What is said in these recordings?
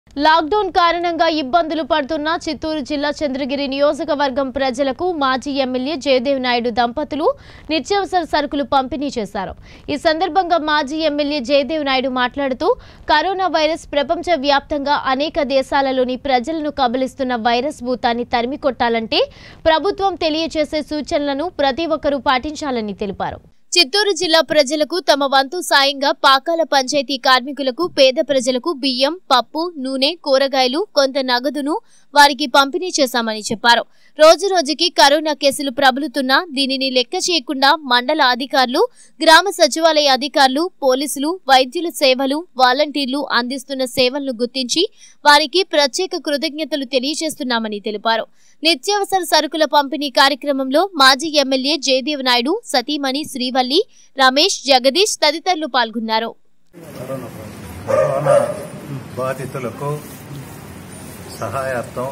lockdown కారణంగా ఇబ్బందులు పడుతున్న చిత్తూరు జిల్లా చంద్రగిరి నియోజకవర్గం ప్రజలకు మాజీ ఎమ్మెల్యే జయదేవ్ నాయుడు దంపతులు నిత్యావసర సరుకులు పంపిణీ చేశారు ఈ సందర్భంగా మాజీ ఎమ్మెల్యే జయదేవ్ నాయుడు మాట్లాడుతూ కరోనా వైరస్ ప్రపంచ వ్యాప్తంగా అనేక దేశాలలోని ప్రజలను కబలిస్తున్న వైరస్ భూతాన్ని తరిమి కొట్టాలంటే ప్రభుత్వం తెలియజేసే సూచనలను ప్రతి ఒక్కరూ పాటించాలని తెలిపారు చిత్తూరు జిల్లా ప్రజలకు తమ వంతు సాయంగా పాకాల పంచాయతీ కార్మికులకు పేద ప్రజలకు బియ్యం పప్పు నూనె కూరగాయలు కొంత నగదును వారికి పంపిణీ చేశామని చెప్పారు రోజు రోజుకి కరోనా కేసులు ప్రబలుతున్నా దీనిని లెక్క చేయకుండా మండల అధికారులు గ్రామ సచివాలయ అధికారులు పోలీసులు వైద్యుల సేవలు వాలంటీర్లు అందిస్తున్న సేవలను గుర్తించి వారికి ప్రత్యేక కృతజ్ఞతలు తెలియజేస్తున్నామని తెలిపారు నిత్యావసర సరుకుల పంపిణీ కార్యక్రమంలో మాజీ ఎమ్మెల్యే జయదేవ్ నాయుడు సతీమణి శ్రీవల్లి రమేష్ జగదీష్ తదితరులు పాల్గొన్నారు కరోనా కరోనా బాధితులకు సహాయార్థం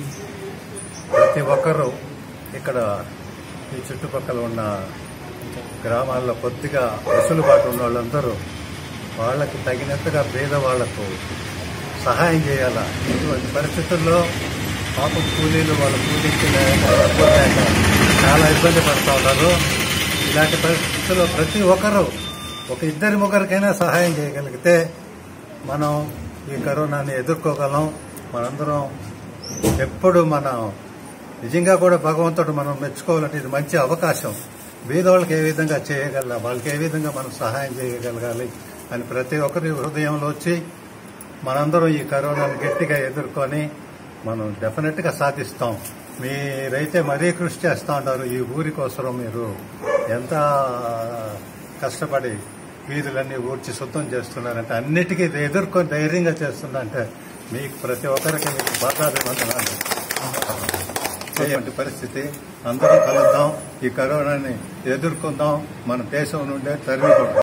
ప్రతి ఒక్కరూ ఇక్కడ ఈ చుట్టుపక్కల ఉన్న గ్రామాల్లో కొద్దిగా వెసులుబాటు ఉన్న వాళ్ళందరూ వాళ్ళకి తగినట్టుగా పేదవాళ్లకు సహాయం చేయాల ఇటువంటి పరిస్థితుల్లో పాపం కూలీలు వాళ్ళ కూలీకి లేక, డబ్బులు లేక చాలా ఇబ్బంది పడుతూ ఉన్నారు ఇలాంటి పరిస్థితుల్లో ప్రతి ఒక్కరూ ఒక ఇద్దరి ముగ్గురికైనా సహాయం చేయగలిగితే మనం ఈ కరోనాని ఎదుర్కోగలం మనందరం ఎప్పుడు మనం నిజంగా కూడా భగవంతుడు మనం మెచ్చుకోవాలంటే ఇది మంచి అవకాశం బీదవాళ్ళకి ఏ విధంగా చేయగల వాళ్ళకి ఏ విధంగా మనం సహాయం చేయగలగాలి అని ప్రతి ఒక్కరి హృదయంలో వచ్చి మనందరం ఈ కరోనాను గట్టిగా ఎదుర్కొని మనం డెఫినెట్ గా సాధిస్తాం మీరైతే మరీ కృషి చేస్తా ఉంటారు ఈ ఊరి కోసం మీరు ఎంత కష్టపడి వీధులన్నీ ఊడ్చి శుద్ధం చేస్తున్నారంటే అన్నిటికీ ఎదుర్కొని ధైర్యంగా చేస్తున్నారంటే మీకు ప్రతి ఒక్కరికి మీకు బాధాభివందనాలు ఇటువంటి పరిస్థితి అందరం కలుద్దాం ఈ కరోనాని ఎదుర్కొందాం మన దేశం నుండే తరిమి కొడదాం